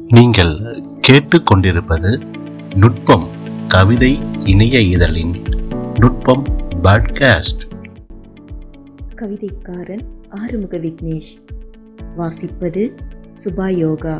நீங்கள் கேட்டுக்கொண்டிருப்பது நுட்பம் கவிதை இணைய இதழின் நுட்பம் பாட்காஸ்ட் கவிதைக்காரன் ஆறுமுக விக்னேஷ் வாசிப்பது சுபா யோகா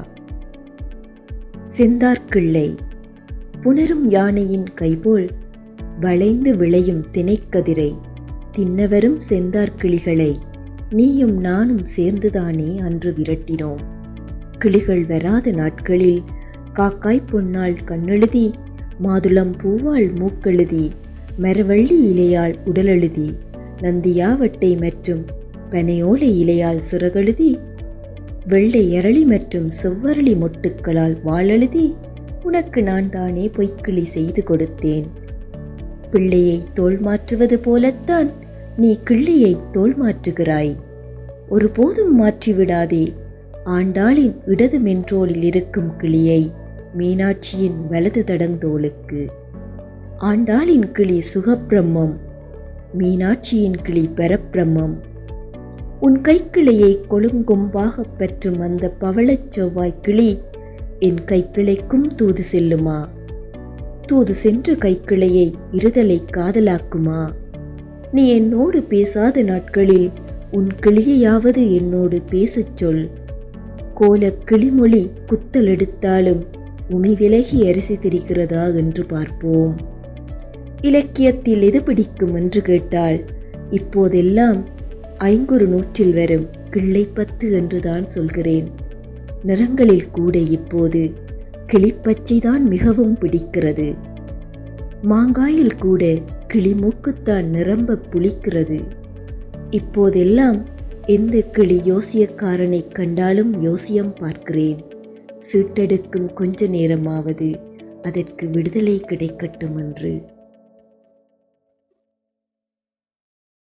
செந்தார்கிள்ளை புணரும் யானையின் கைபோல் வளைந்து விளையும் திணைக்கதிரை தின்னவரும் செந்தார்கிளிகளை நீயும் நானும் சேர்ந்துதானே அன்று விரட்டினோம் கிளிகள் வராத நாட்களில் காக்காய் பொன்னால் கண்ணெழுதி மாதுளம் பூவால் மூக்கெழுதி மரவள்ளி இலையால் உடலெழுதி நந்தியாவட்டை மற்றும் பனையோலை இலையால் சிறகெழுதி வெள்ளை அரளி மற்றும் செவ்வரளி மொட்டுக்களால் வாழெழுதி உனக்கு நான் தானே பொய்க்கிளி செய்து கொடுத்தேன் பிள்ளையை தோல் மாற்றுவது போலத்தான் நீ கிள்ளியை தோல் மாற்றுகிறாய் ஒருபோதும் மாற்றிவிடாதே ஆண்டாளின் இடது மென்றோலில் இருக்கும் கிளியை மீனாட்சியின் வலது தடந்தோளுக்கு ஆண்டாளின் கிளி சுகப்பிரம்மம் மீனாட்சியின் கிளி பரப்பிரம்மம் உன் கைக்கிளையை கொழுங்கொம்பாகப் பற்றும் அந்த பவளச் செவ்வாய் கிளி என் கைக்கிளைக்கும் தூது செல்லுமா தூது சென்று கைக்கிளையை இருதலை காதலாக்குமா நீ என்னோடு பேசாத நாட்களில் உன் கிளியையாவது என்னோடு பேசச் சொல் கோல கிளிமொழி குத்தல் எடுத்தாலும் உமி விலகி அரிசி திரிகிறதா என்று பார்ப்போம் இலக்கியத்தில் எது பிடிக்கும் என்று கேட்டால் இப்போதெல்லாம் ஐங்குறு நூற்றில் வரும் கிள்ளை பத்து என்றுதான் சொல்கிறேன் நிறங்களில் கூட இப்போது கிளிப்பச்சைதான் மிகவும் பிடிக்கிறது மாங்காயில் கூட கிளிமூக்குத்தான் நிரம்ப புளிக்கிறது இப்போதெல்லாம் எந்த கிளி யோசியக்காரனை கண்டாலும் யோசியம் பார்க்கிறேன் சீட்டெடுக்கும் கொஞ்ச நேரமாவது அதற்கு விடுதலை கிடைக்கட்டும் என்று